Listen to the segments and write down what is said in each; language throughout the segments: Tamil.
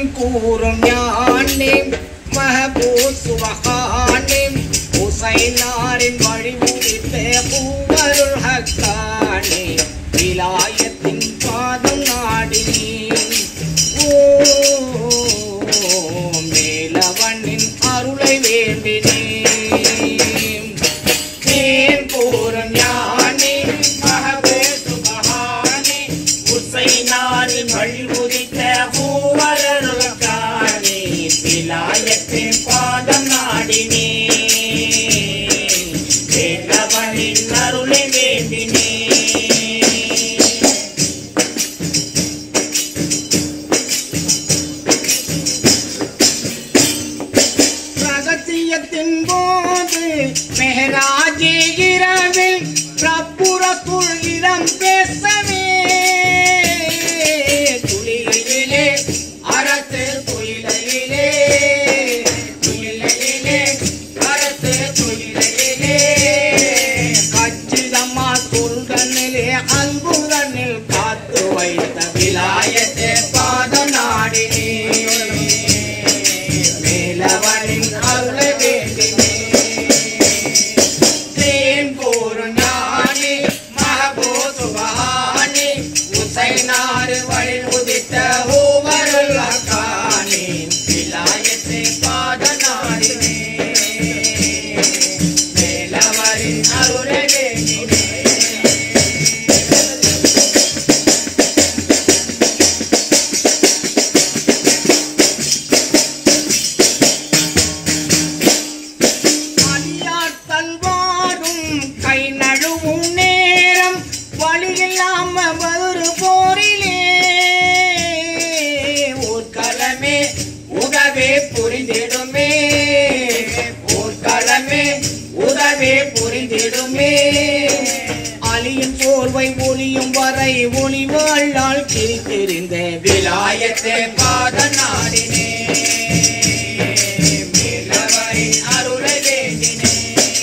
தேன் கூறும் ஞானே மஹபூஸ் சுபஹானே உசைனாரின் வழிமுடித்த பூவருள் ஹக்கானே விலாயத்தின் பாதம் நாடினேன் ஓ மேலவனின் அருளை வேண்டினேன் தேன் கூறும் ஞானே மஹபூஸ் சுபஹானே உசைனாரின் வழிமுடித்த பூவருள் ஹக்கானே விலாயத்தின் பாதம் நாடினேன் வேலவனின் அருளை வேண்டினேன் ரகசியத்தின் போது மெஹராஜி இரவில் பிரப்புறத்துள் இடம் பேசவே துளியிலே அரசு துயிலிலே துயிலிலே அரசு துயிலிலே கச்சிதம்மா துல்கனிலே அன்புடனில் காத்து வைத்த விலாயத்தை பாதம் நாடினே மேலவனின் அருளை வேண்டினே தேன் கூறும் ஞானி மஹபூஸ் சுபஹானி உசைனாறு வழி உதித்த ஹூவருல் ஹக்கானி விலாயத்தை பாத நாடினே மேலவரின் அருளை வேண்டினே அடியாட்கள் வாடும் கை நழுவும் நேரம் வழியில்லாம ஒரு போரிலே ஊர்கலமே உதவே புரிந்திடுமே ஊர்கலமே உதவே புரிந்திடுமே அலியின் போர்வை ஒளியும் வரை ஒளி வாழ்நாள் கிழித்திருந்த விலாயத்தை பாத நாடினே மேலவரின் அருளை வேண்டினே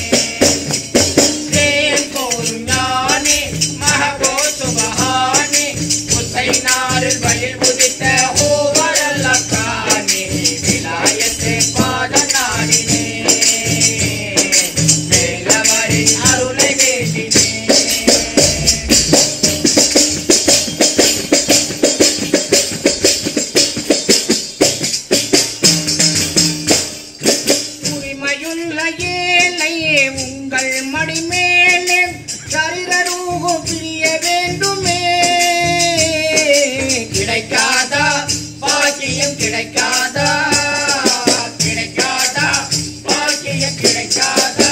தேன் போரும் ஞானி மஹபோ சுபஹானி உசைனாரில் வழில் உதித்த ஹூவரல் அக்கானி விலாயத்தை பாத நாடினே மேலவரின் அருளை வேண்டினே உரிமையுள்ள ஏழையே உங்கள் மடி மேலே சரிதரூகு பிரிய வேண்டுமே கிடைக்காதா பாக்கியம் கிடைக்காதா கிடைக்காதா பாக்கியம் கிடைக்காதா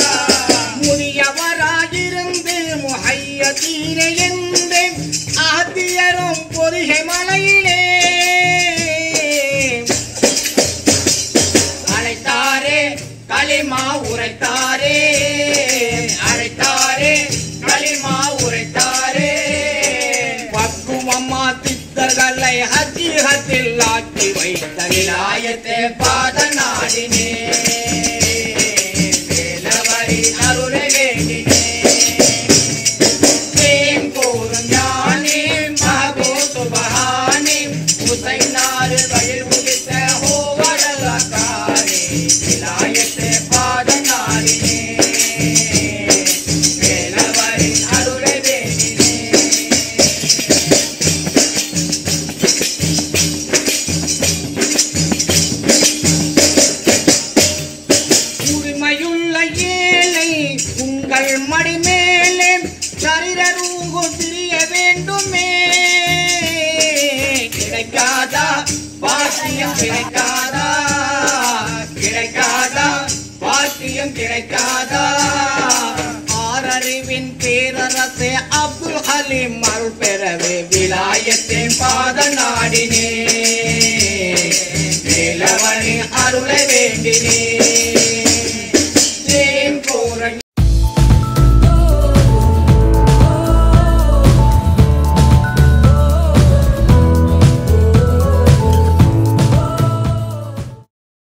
முதியவராயிருந்து முஹையத்தீரே என்று ஆத்தியரும் பொதிகை மலையிலே அழைத்தாரே களிமா உரைத்தாரே அழைத்தாரே களிமா உரைத்தாரே பக்குவம்மா சித்தர்களை ஹஜீகத்தில் ஆக்கி வைத்த விலாயத்தை பாத நாடினே வேலவரி அருளை வேண்டினே தேன் கூறும் ஞானி மஹபூ சுபஹானி உசைனாறு வழில் உதித்த ஹோவரல் அக்கானி விலாயத்தை பாத நாடினே வேலவரின் அருளை வேண்டினே உரிமையுள்ள ஏழை உங்கள் மடி மேலே சரீரூகு திரிய வேண்டுமே கிடைக்காதா பாக்கியம் கிடைக்காதா கிடைக்காதா பாக்கியம் கிடைக்காதா ஆறறிவின் பேரரசே அப்துல் ஹலீம் அருள் பெறவே விலாயத்தின் பாத நாடினே வேலவனி அருளை வேண்டினே